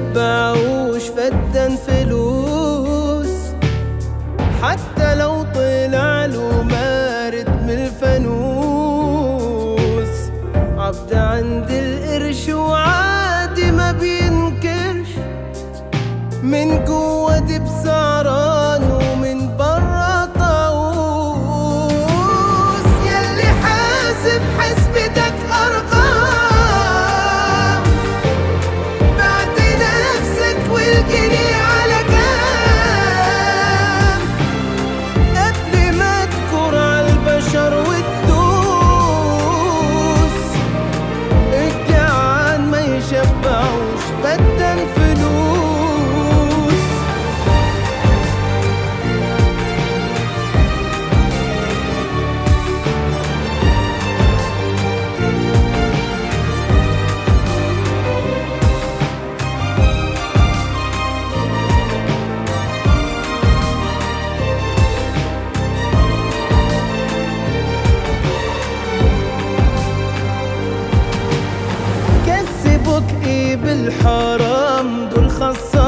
يشبعوش فدا فلوس حتى لو طلع له مارد من الفانوس عبد عند القرش وعادي ما بينكرش من جوه دي بسعران ومن برا طاووس ياللي حاسب حسبتك ارقام بعت نفسك والجنيه على كام قبل ما تكر على البشر وتدوس الجعان ما يشبعوش بدل فلوس كسبوك ايه بالحرام دول خسرانين